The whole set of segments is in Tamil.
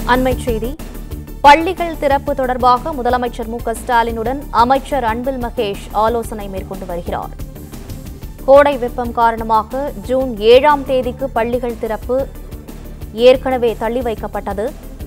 அண்மைச் செய்தி பள்ளிகள் திறப்பு தொடர்பாக முதலமைச்சர் மு க ஸ்டாலினுடன் அமைச்சர் அன்பில் மகேஷ் ஆலோசனை மேற்கொண்டு வருகிறார் கோடை வெப்பம் காரணமாக ஜூன் ஏழாம் தேதிக்கு பள்ளிகள் திறப்பு ஏற்கனவே தள்ளி வைக்கப்பட்டது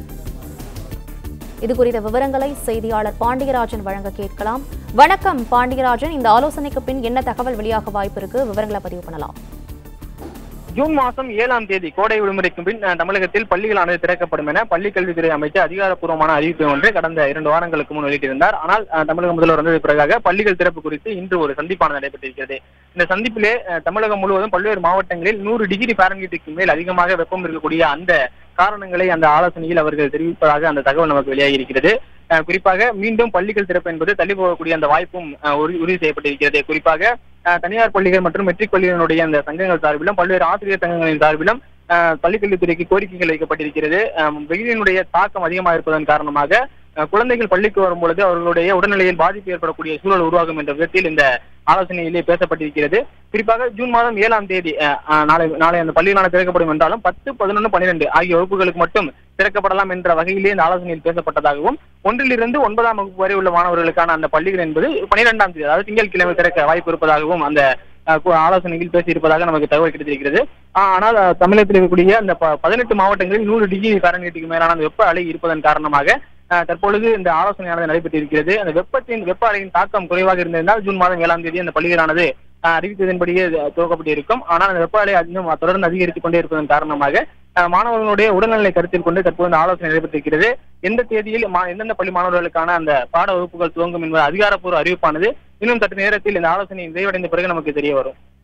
இது குறித்த விவரங்களை செய்தியாளர் பாண்டியராஜன் வழங்க கேட்கலாம் வணக்கம் பாண்டியராஜன் இந்த ஆலோசனைக்கு பின் என்ன தகவல் வெளியாக வாய்ப்பு இருக்கு விவரங்களை பதிவு பண்ணலாம் ஜூன் மாதம் ஏழாம் தேதி கோடை விடுமுறைக்கு பின் அஹ், தமிழகத்தில் பள்ளிகளானது திறக்கப்படும் என பள்ளிக் கல்வித்துறை அமைச்சர் அதிகாரப்பூர்வமான அறிவிப்பு ஒன்று கடந்த இரண்டு வாரங்களுக்கு முன் வெளியிட்டிருந்தார் ஆனால் அஹ், தமிழக முதல்வர் வந்தது பிறகாக பள்ளிகள் திறப்பு குறித்து இன்று ஒரு சந்திப்பானது நடைபெற்றிருக்கிறது இந்த சந்திப்பிலே அஹ், தமிழகம் முழுவதும் பல்வேறு மாவட்டங்களில் நூறு டிகிரி பாரன்ஹீட்டுக்கு மேல் அதிகமாக வெப்பம் இருக்கக்கூடிய அந்த காரணங்களை அந்த ஆலோசனையில் அவர்கள் தெரிவிப்பதாக அந்த தகவல் நமக்கு வெளியாகி இருக்கிறது அஹ், குறிப்பாக மீண்டும் பள்ளிகள் திறப்பு என்பது தள்ளி போகக்கூடிய அந்த வாய்ப்பும் அஹ், உறுதி உறுதி செய்யப்பட்டிருக்கிறது குறிப்பாக அஹ், தனியார் பள்ளிகள் மற்றும் மெட்ரிக் பள்ளிகளுடைய அந்த சங்கங்கள் சார்பிலும் பல்வேறு ஆசிரியர் சங்கங்களின் சார்பிலும் அஹ், பள்ளிக்கல்வித்துறைக்கு கோரிக்கைகள் வைக்கப்பட்டிருக்கிறது அஹ், வெயிலினுடைய தாக்கம் அதிகமாக இருப்பதன் காரணமாக அஹ், குழந்தைகள் பள்ளிக்கு வரும் பொழுது அவர்களுடைய உடல்நிலையில் பாதிப்பு ஏற்படக்கூடிய சூழல் உருவாகும் என்ற விதத்தில் இந்த ஆலோசனையிலே பேசப்பட்டிருக்கிறது குறிப்பாக ஜூன் மாதம் ஏழாம் தேதி அஹ், அஹ், நாளை நாளை அந்த பள்ளிகளான திறக்கப்படும் என்றாலும் பத்து பதினொன்று பன்னிரெண்டு ஆகிய வகுப்புகளுக்கு மட்டும் திறக்கப்படலாம் என்ற வகையிலே இந்த ஆலோசனையில் பேசப்பட்டதாகவும் ஒன்றிலிருந்து ஒன்பதாம் வகுப்பு வரை உள்ள மாணவர்களுக்கான அந்த பள்ளிகள் என்பது பனிரெண்டாம் தேதி அதாவது திங்கட்கிழமை திறக்க வாய்ப்பு இருப்பதாகவும் அந்த அஹ், கு- ஆலோசனையில் பேசியிருப்பதாக நமக்கு தகவல் கிடைத்திருக்கிறது ஆஹ், ஆனால் அஹ், தமிழகத்தில் இருக்கக்கூடிய அந்த ப- பதினெட்டு மாவட்டங்களில் நூறு டிகிரி பாரன்ஹீட்டுக்கு மேலான அந்த வெப்ப அலை இருப்பதன் காரணமாக அஹ், தற்பொழுது இந்த ஆலோசனையானது நடைபெற்றிருக்கிறது அந்த வெப்பத்தின் வெப்ப அலையின் தாக்கம் குறைவாக இருந்திருந்தால் ஜூன் மாதம் ஏழாம் தேதி அந்த பள்ளிகளானது அஹ், அறிவித்ததன்படியே இது துவக்கப்பட்டிருக்கும் ஆனால் அந்த வெப்ப அலை இன்னும் தொடர்ந்து அதிகரித்துக் கொண்டே இருப்பதன் காரணமாக அஹ், மாணவர்களுடைய உடல்நிலை கருத்தில் கொண்டு தற்போது இந்த ஆலோசனை நடைபெற்றிருக்கிறது எந்த தேதியில் மா- எந்தெந்த பள்ளி மாணவர்களுக்கான அந்த பாட வகுப்புகள் துவங்கும் என்பது அதிகாரப்பூர்வ அறிவிப்பானது இன்னும் சற்று நேரத்தில் இந்த ஆலோசனை நிறைவடைந்த பிறகு நமக்கு தெரிய வரும்